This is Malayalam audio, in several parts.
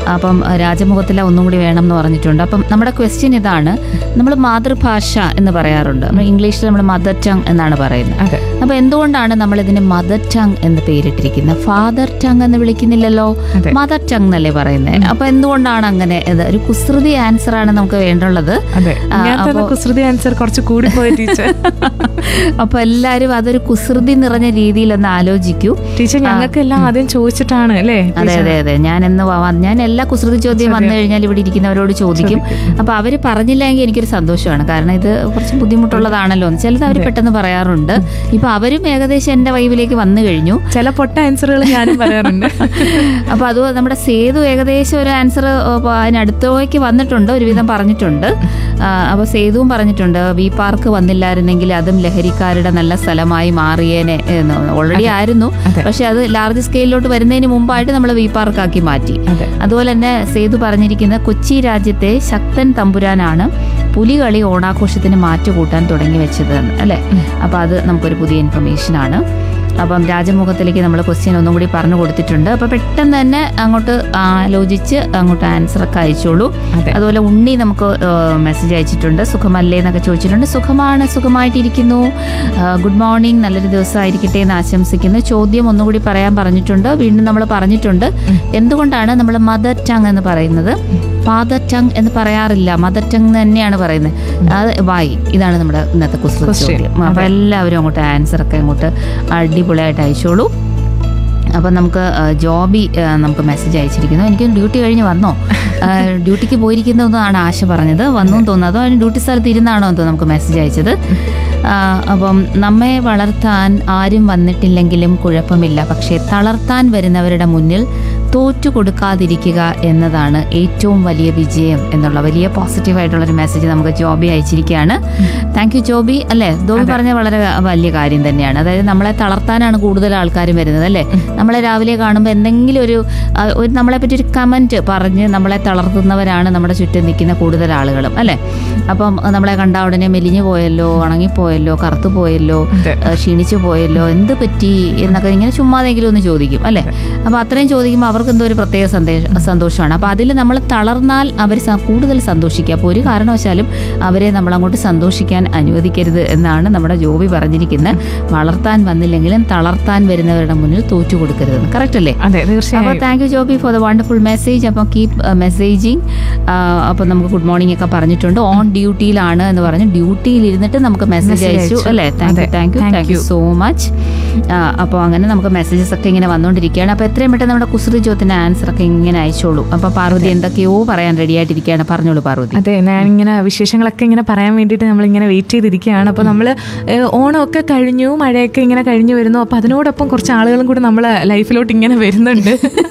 അപ്പം ആ, രാജമുഖത്തിലെ ഒന്നും കൂടി വേണം എന്ന് പറഞ്ഞിട്ടുണ്ട് അപ്പം നമ്മുടെ ക്വസ്റ്റ്യൻ ഇതാണ് നമ്മൾ മാതൃഭാഷ എന്ന് പറയാറുണ്ട് നമ്മൾ ഇംഗ്ലീഷിൽ നമ്മൾ മദർ ടങ് എന്നാണ് പറയുന്നത് അതെ അപ്പോൾ എന്തുകൊണ്ടാണ് നമ്മൾ ഇതിന് മദർ ടങ് എന്ന് പേരിട്ടിരിക്കുന്നത് ഫാദർ ടങ് എന്ന് വിളിക്കുന്നില്ലല്ലോ അതെ. മദർ ടങ് എന്നല്ലേ പറയുന്നത് അപ്പോൾ എന്തുകൊണ്ടാണ് അങ്ങനെ ഇത് ഒരു കുസൃതി ആൻസർ ആണ് നമുക്ക് വേണ്ടുള്ളത് അതെ ആ, ഞാൻ തന്നെ അപ്പോ- കുസൃതി ആൻസർ കുറച്ച് കൂടിപ്പോയ ടീച്ചർ അപ്പോൾ എല്ലാവരും അതൊരു കുസൃതി നിറഞ്ഞ രീതിയിൽ ഒന്ന് ആലോചിക്കൂ ടീച്ചർ ഞങ്ങൾക്കെല്ലാം ആദ്യം ചോദിച്ചിട്ടാണ് അല്ലേ അതെ അതെ അതെ ഞാൻ എന്ന് വ- ഞാൻ എല്ലാ കുസൃതി ചോദ്യം വന്നു കഴിഞ്ഞാൽ ഇവിടെ ഇരിക്കുന്നവരോട് ചോദിക്കും അപ്പൊ അവര് പറഞ്ഞില്ലെങ്കിൽ എനിക്കൊരു സന്തോഷമാണ് കാരണം ഇത് കുറച്ച് ബുദ്ധിമുട്ടുള്ളതാണല്ലോ എന്ന്. ചിലത് അവർ പെട്ടെന്ന് പറയാറുണ്ട് ഇപ്പൊ അവരും ഏകദേശം എന്റെ വൈവിലേക്ക് വന്നു കഴിഞ്ഞു ചില പൊട്ട ആൻസറുകൾ ഞാനും പറയാറുണ്ട് അപ്പൊ അത് നമ്മുടെ സേതു ഏകദേശം ഒരു ആൻസർ അതിനടുത്തേക്ക് വന്നിട്ടുണ്ട് ഒരുവിധം പറഞ്ഞിട്ടുണ്ട് ആ, അപ്പൊ സേതുവും പറഞ്ഞിട്ടുണ്ട് വി പാർക്ക് വന്നില്ലായിരുന്നെങ്കിൽ അതും ലഹരിക്കാരുടെ നല്ല സ്ഥലമായി മാറിയേനെ ഓൾറെഡി ആയിരുന്നു അതെ. പക്ഷെ അത് ലാർജ് സ്കെയിലിലോട്ട് വരുന്നതിന് മുമ്പായിട്ട് നമ്മൾ വി പാർക്കാക്കി മാറ്റി അതെ അതുപോലെ തന്നെ സേതു പറഞ്ഞിരിക്കുന്ന കൊച്ചി രാജ്യത്തെ ശക്തൻ തമ്പുരാനാണ് പുലികളി ഓണാഘോഷത്തിന് മാറ്റുകൂട്ടാൻ തുടങ്ങി വെച്ചത് എന്ന്. അല്ലേ അപ്പോൾ അത് നമുക്കൊരു പുതിയ ഇൻഫർമേഷൻ ആണ് അപ്പം രാജമുഖത്തിലേക്ക് നമ്മൾ ക്വസ്റ്റ്യൻ ഒന്നും കൂടി പറഞ്ഞു കൊടുത്തിട്ടുണ്ട് അപ്പോൾ പെട്ടെന്ന് തന്നെ അങ്ങോട്ട് ആലോചിച്ച് അങ്ങോട്ട് ആൻസർ ഒക്കെ അയച്ചോളൂ അതെ. അതുപോലെ ഉണ്ണി നമുക്ക് മെസ്സേജ് അയച്ചിട്ടുണ്ട് സുഖമല്ലേ എന്നൊക്കെ ചോദിച്ചിട്ടുണ്ട് സുഖമാണ് സുഖമായിട്ടിരിക്കുന്നു ഗുഡ് മോർണിംഗ് നല്ലൊരു ദിവസമായിരിക്കട്ടെ എന്ന് ആശംസിക്കുന്നു ചോദ്യം ഒന്നുകൂടി പറയാൻ പറഞ്ഞിട്ടുണ്ട് വീണ്ടും നമ്മൾ പറഞ്ഞിട്ടുണ്ട് എന്തുകൊണ്ടാണ് നമ്മൾ മദർ ടങ് എന്ന് പറയുന്നത് ഫാദർ ടങ് എന്ന് പറയാറില്ല മദർ ടങ് തന്നെയാണ് പറയുന്നത് അത് വായി ഇതാണ് നമ്മുടെ ഇന്നത്തെ കുസൃതി Question. ചോദ്യം അപ്പോൾ എല്ലാവരും അങ്ങോട്ട് ആൻസർ ഒക്കെ അങ്ങോട്ട് അടിപൊളിയായിട്ട് അയച്ചോളൂ അപ്പം നമുക്ക് ആ, ജോബി ആ, നമുക്ക് മെസ്സേജ് അയച്ചിരിക്കുന്നു എനിക്ക് ഡ്യൂട്ടി കഴിഞ്ഞ് വന്നോ ആ, ഡ്യൂട്ടിക്ക് പോയിരിക്കുന്നതെന്നാണ് ആശ പറഞ്ഞത് വന്നു എന്ന് തോന്നുന്നു അതോ അതിന് ഡ്യൂട്ടി സ്ഥലത്ത് ഇരുന്നാണോ എന്ന് നമുക്ക് മെസ്സേജ് അയച്ചത് ആ, അപ്പം നമ്മെ വളർത്താൻ ആരും വന്നിട്ടില്ലെങ്കിലും കുഴപ്പമില്ല പക്ഷേ തളർത്താൻ വരുന്നവരുടെ മുന്നിൽ തോറ്റു കൊടുക്കാതിരിക്കുക എന്നതാണ് ഏറ്റവും വലിയ വിജയം എന്നുള്ള വലിയ പോസിറ്റീവ് ആയിട്ടുള്ള ഒരു മെസ്സേജ് നമുക്ക് ജോബി അയച്ചിരിക്കുകയാണ് താങ്ക് യു ജോബി അല്ലേ ജോബി പറഞ്ഞ വളരെ വലിയ കാര്യം തന്നെയാണ് അതായത് നമ്മളെ തളർത്താനാണ് കൂടുതൽ ആൾക്കാരും വരുന്നത് അല്ലേ നമ്മളെ രാവിലെ കാണുമ്പോൾ എന്തെങ്കിലും ഒരു ആ, ഒരു നമ്മളെ പറ്റി ഒരു കമന്റ് പറഞ്ഞ് നമ്മളെ തളർത്തുന്നവരാണ് നമ്മുടെ ചുറ്റും നിൽക്കുന്ന കൂടുതൽ ആളുകളും അല്ലേ അപ്പം നമ്മളെ കണ്ട ഉടനെ മെലിഞ്ഞു പോയല്ലോ ഉണങ്ങിപ്പോയല്ലോ കറുത്തു പോയല്ലോ അതെ. ആ, ക്ഷീണിച്ചു പോയല്ലോ എന്ത് പറ്റി എന്നൊക്കെ ഇങ്ങനെ ചുമ്മാതെങ്കിലും ഒന്ന് ചോദിക്കും അല്ലേ അപ്പോൾ അത്രയും ചോദിക്കുമ്പോൾ അവർക്ക് എന്തോ ഒരു പ്രത്യേക സന്ദേശ സന്തോഷമാണ് അപ്പോൾ അതിൽ നമ്മൾ തളർന്നാൽ അവർ സ- കൂടുതൽ സന്തോഷിക്കുക അപ്പോൾ ഒരു കാരണവശാലും അവരെ നമ്മൾ അങ്ങോട്ട് സന്തോഷിക്കാൻ അനുവദിക്കരുത് എന്നാണ് നമ്മുടെ ജോബി പറഞ്ഞിരിക്കുന്നത് വളർത്താൻ വന്നില്ലെങ്കിലും തളർത്താൻ വരുന്നവരുടെ മുന്നിൽ തോറ്റു കൊടുക്കരുതെന്ന് കറക്റ്റ് അല്ലേ അതെ അപ്പോൾ തീർച്ചയായും thank you Joby for the wonderful message അപ്പോൾ കീപ് മെസ്സേജിങ് അപ്പോൾ നമുക്ക് ഗുഡ് മോർണിംഗ് ഒക്കെ പറഞ്ഞിട്ടുണ്ട് ഓൺ ഡ്യൂട്ടിയിലാണ് എന്ന് പറഞ്ഞ് ഡ്യൂട്ടിയിൽ ഇരുന്നിട്ട് നമുക്ക് മെസ്സേജ് Message അയച്ചു അയച്ചു. അല്ലേ താങ്ക് യു അതെ. Thank you Thank thank you you. So much അപ്പോൾ അങ്ങനെ നമുക്ക് മെസ്സേജസ് ഒക്കെ ഇങ്ങനെ വന്നുകൊണ്ടിരിക്കുകയാണ് അപ്പോൾ എത്രയും പെട്ടെന്ന് നമ്മുടെ കുസൃതി ചോദ്യത്തിന് ആൻസർ ഒക്കെ ഇങ്ങനെ അയച്ചോളൂ അപ്പോൾ പാർവതി എന്തൊക്കെയോ പറയാൻ റെഡി ആയിട്ടിരിക്കുകയാണ് പറഞ്ഞോളൂ പാർവതി അതെ ഞാനിങ്ങനെ വിശേഷങ്ങളൊക്കെ ഇങ്ങനെ പറയാൻ വേണ്ടിയിട്ട് നമ്മളിങ്ങനെ വെയിറ്റ് ചെയ്തിരിക്കുകയാണ് അപ്പോൾ നമ്മൾ ഓണമൊക്കെ കഴിഞ്ഞു മഴയൊക്കെ ഇങ്ങനെ കഴിഞ്ഞു വരുന്നു അപ്പോൾ അതിനോടൊപ്പം കുറച്ച് ആളുകളും കൂടി നമ്മളെ ലൈഫിലോട്ട് ഇങ്ങനെ വരുന്നുണ്ട്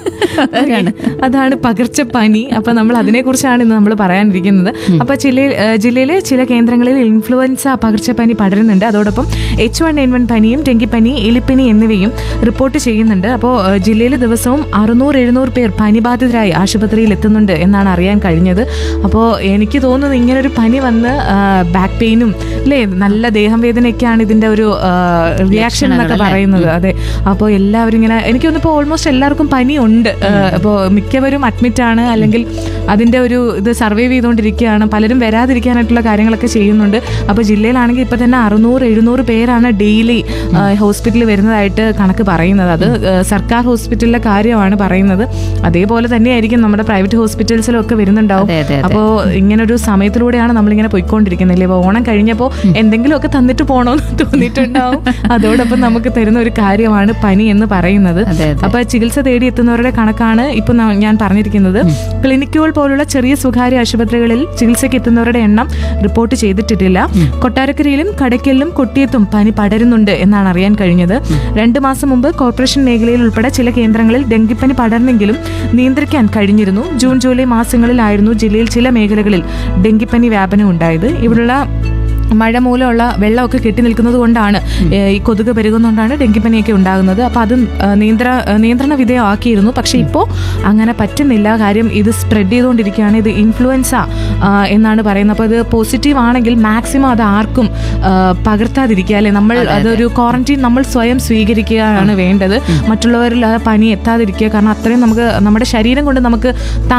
ആരാണ്? അതാണ് പകർച്ചപ്പനി അപ്പോൾ നമ്മൾ അതിനെക്കുറിച്ചാണ് ഇന്ന് നമ്മൾ പറയാനിരിക്കുന്നത് അപ്പോൾ ജില്ലയിൽ ഏഹ് ജില്ലയിലെ ചില കേന്ദ്രങ്ങളിൽ ഇൻഫ്ലുവൻസ പകർച്ചപ്പനി പടരുന്നുണ്ട് അതോടൊപ്പം എച്ച് വൺ എൻ വൺ പനിയും ഡെങ്കിപ്പനി എലിപ്പനി എന്നിവയും റിപ്പോർട്ട് ചെയ്യുന്നുണ്ട് അപ്പോൾ ഏഹ് ജില്ലയിൽ ദിവസവും അറുന്നൂറ് എഴുന്നൂറ് പേർ പനിബാധിതരായി ആശുപത്രിയിൽ എത്തുന്നുണ്ട് എന്നാണ് അറിയാൻ കഴിഞ്ഞത് അപ്പോൾ എനിക്ക് തോന്നുന്നത് ഇങ്ങനൊരു പനി വന്ന് ബാക്ക് പെയിനും അല്ലേ നല്ല ദേഹം വേദനയൊക്കെയാണ് ഇതിന്റെ ഒരു റിയാക്ഷൻ എന്നൊക്കെ ലക്ഷണങ്ങൾ, പറയുന്നത് അതെ അപ്പോൾ എല്ലാവരും ഇങ്ങനെ എനിക്ക് തോന്നുന്നു ഇപ്പോൾ ഓൾമോസ്റ്റ് എല്ലാവർക്കും പനി ഉണ്ട് അപ്പോൾ മിക്കവരും അഡ്മിറ്റ് ആണ് അല്ലെങ്കിൽ അതിന്റെ ഒരു ഇത് സർവൈവ് ചെയ്തുകൊണ്ടിരിക്കുകയാണ് പലരും വരാതിരിക്കാനായിട്ടുള്ള കാര്യങ്ങളൊക്കെ ചെയ്യുന്നുണ്ട് അപ്പോൾ ജില്ലയിലാണെങ്കിൽ ഇപ്പൊ തന്നെ അറുന്നൂറ് എഴുന്നൂറ് പേരാണ് ഡെയിലി ഹോസ്പിറ്റലിൽ വരുന്നതായിട്ട് കണക്ക് പറയുന്നത് അത് ആ, സർക്കാർ ഹോസ്പിറ്റലിലെ കാര്യമാണ് പറയുന്നത് അതേപോലെ തന്നെയായിരിക്കും നമ്മുടെ പ്രൈവറ്റ് ഹോസ്പിറ്റൽസിലും ഒക്കെ വരുന്നുണ്ടാവും അതെ, അതെ, അതെ. അപ്പോൾ ഇങ്ങനൊരു സമയത്തിലൂടെയാണ് നമ്മളിങ്ങനെ പോയിക്കൊണ്ടിരിക്കുന്നില്ലേ അപ്പോൾ ഓണം കഴിഞ്ഞപ്പോൾ എന്തെങ്കിലുമൊക്കെ തന്നിട്ട് പോകണമെന്ന് തോന്നിയിട്ടുണ്ടാവും അതോടൊപ്പം നമുക്ക് തരുന്ന ഒരു കാര്യമാണ് പനി എന്ന് പറയുന്നത് അതെ അതെ അപ്പൊ ചികിത്സ തേടി എത്തുന്നവരുടെ കണക്കാണ് ഇപ്പൊ ന- ഞാൻ പറഞ്ഞിരിക്കുന്നത് ക്ലിനിക്കുകൾ പോലുള്ള ചെറിയ സ്വകാര്യ ആശുപത്രികളിൽ ചികിത്സയ്ക്ക് എത്തുന്നവരുടെ എണ്ണം റിപ്പോർട്ട് ചെയ്തിട്ടില്ല കൊട്ടാരക്കരയിലും കടയ്ക്കലിലും കൊട്ടിയത്തും പനി പടരുന്നുണ്ട് എന്നാണ് അറിയാൻ കഴിഞ്ഞത് രണ്ടു മാസം മുമ്പ് കോർപ്പറേഷൻ മേഖലയിൽ ഉൾപ്പെടെ ചില കേന്ദ്രങ്ങളിൽ ഡെങ്കിപ്പനി പടർന്നെങ്കിലും നിയന്ത്രിക്കാൻ കഴിഞ്ഞിരുന്നു ജൂൺ ജൂലൈ മാസങ്ങളിലായിരുന്നു ജില്ലയിൽ ചില മേഖലകളിൽ ഡെങ്കിപ്പനി വ്യാപനം ഉണ്ടായത് ഇവിടുള്ള മഴ മൂലമുള്ള വെള്ളമൊക്കെ കെട്ടി നിൽക്കുന്നത് കൊണ്ടാണ് ഏ, ഈ കൊതുക് പെരുകുന്നതുകൊണ്ടാണ് ഡെങ്കിപ്പനിയൊക്കെ ഉണ്ടാകുന്നത് അപ്പോൾ അത് ആ, നിയന്ത്ര ആ, നിയന്ത്രണ വിധേയമാക്കിയിരുന്നു പക്ഷേ ഇപ്പോൾ അങ്ങനെ പറ്റുന്നില്ല കാര്യം ഇത് സ്പ്രെഡ് ചെയ്തുകൊണ്ടിരിക്കുകയാണ് ഇത് ഇൻഫ്ലുവൻസ ആ, എന്നാണ് പറയുന്നത് അപ്പോൾ ഇത് പോസിറ്റീവ് ആണെങ്കിൽ മാക്സിമം അത് ആർക്കും ആ, പകർത്താതിരിക്കുക അല്ലെ നമ്മൾ അതൊരു ക്വാറന്റീൻ നമ്മൾ സ്വയം സ്വീകരിക്കുകയാണ് വേണ്ടത് മറ്റുള്ളവരിൽ ആ പനി എത്താതിരിക്കുക കാരണം അത്രയും നമുക്ക് നമ്മുടെ ശരീരം കൊണ്ട് നമുക്ക്